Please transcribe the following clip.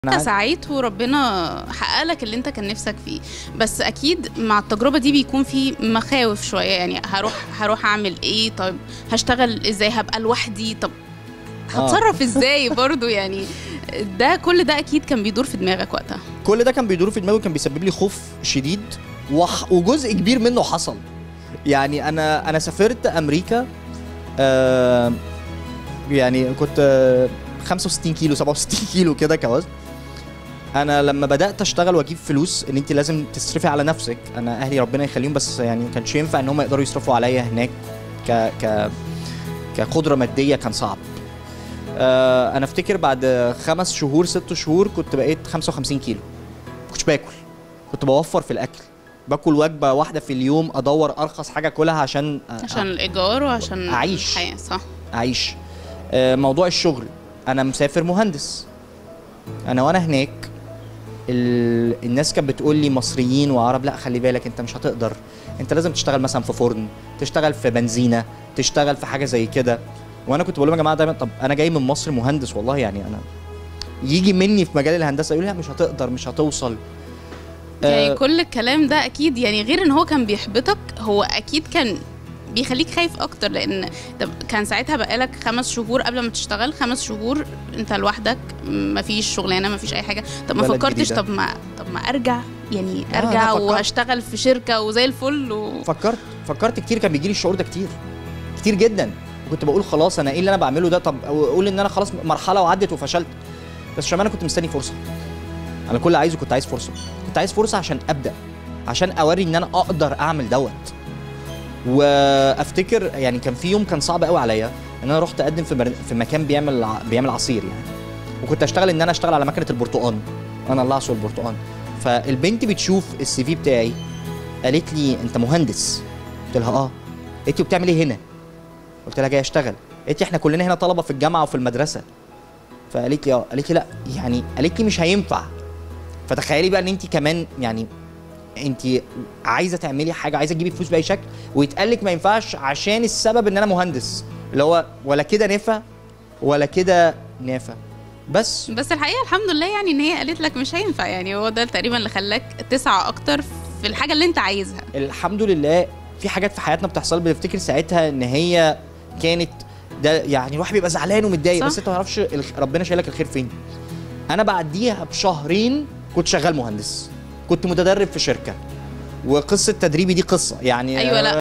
أنا انت عايز- سعيت وربنا حقق لك اللي انت كان نفسك فيه بس اكيد مع التجربه دي بيكون في مخاوف شويه يعني هروح هروح اعمل ايه طيب هشتغل ازاي هبقى لوحدي طب آه. هتصرف ازاي برضو يعني ده كل ده اكيد كان بيدور في دماغك وقتها كل ده كان بيدور في دماغي وكان بيسبب لي خوف شديد وح... وجزء كبير منه حصل يعني انا انا سافرت امريكا آه يعني كنت آه 65 كيلو 67 كيلو كده كوزن انا لما بدات اشتغل واجيب فلوس ان انت لازم تصرفي على نفسك انا اهلي ربنا يخليهم بس يعني ما كانش ينفع ان هم يقدروا يصرفوا عليا هناك ك ك كقدره ماديه كان صعب آه انا افتكر بعد خمس شهور ست شهور كنت بقيت 55 كيلو ما كنتش باكل كنت بوفر في الاكل باكل وجبه واحده في اليوم ادور ارخص حاجه اكلها عشان أ- عشان الايجار وعشان أعيش. الحياه صح اعيش آه، موضوع الشغل انا مسافر مهندس انا وانا هناك ال... الناس كانت بتقول لي مصريين وعرب لا خلي بالك انت مش هتقدر انت لازم تشتغل مثلا في فرن تشتغل في بنزينه تشتغل في حاجه زي كده وانا كنت بقول لهم يا جماعه دايما طب انا جاي من مصر مهندس والله يعني انا يجي مني في مجال الهندسه يقول لي لا مش هتقدر مش هتوصل يعني آه، كل الكلام ده اكيد يعني غير ان هو كان بيحبطك هو اكيد كان بيخليك خايف اكتر لان طب كان ساعتها بقالك خمس شهور قبل ما تشتغل خمس شهور انت لوحدك مفيش شغلانه مفيش اي حاجه طب ما بلد فكرتش جديدة. طب ما طب ما ارجع يعني آه، ارجع أنا فكرت. وهشتغل في شركه وزي الفل و... فكرت فكرت كتير كان بيجي لي الشعور ده كتير كتير جدا كنت بقول خلاص انا ايه اللي انا بعمله ده طب اقول ان انا خلاص مرحله وعدت وفشلت بس عشان انا كنت مستني فرصه انا كل اللي عايزه كنت عايز فرصه كنت عايز فرصه عشان ابدا عشان اوري ان انا اقدر اعمل دوت وافتكر يعني كان في يوم كان صعب قوي عليا ان انا رحت اقدم في مر... في مكان بيعمل ع- بيعمل عصير يعني وكنت اشتغل ان انا اشتغل على مكنه البرتقال انا اللي اعصر البرتقال فالبنت بتشوف السي في بتاعي قالت لي انت مهندس قلت لها اه قالت لي وبتعمل ايه هنا قلت لها جاي اشتغل قالت لي احنا كلنا هنا طلبه في الجامعه وفي المدرسه فقالت لي اه قالت لي لا يعني قالت لي مش هينفع فتخيلي بقى ان انت كمان يعني انت عايزه تعملي حاجه عايزه تجيبي فلوس باي شكل ويتقال لك ما ينفعش عشان السبب ان انا مهندس اللي هو ولا كده نفع ولا كده نافع بس بس الحقيقه الحمد لله يعني ان هي قالت لك مش هينفع يعني هو ده تقريبا اللي خلاك تسعى اكتر في الحاجه اللي انت عايزها الحمد لله في حاجات في حياتنا بتحصل بنفتكر ساعتها ان هي كانت ده يعني الواحد بيبقى زعلان ومتضايق صح. بس انت ما تعرفش الخ- ربنا شايلك الخير فين انا بعديها بشهرين كنت شغال مهندس كنت متدرب في شركه وقصه تدريبي دي قصه يعني أيوة، لا.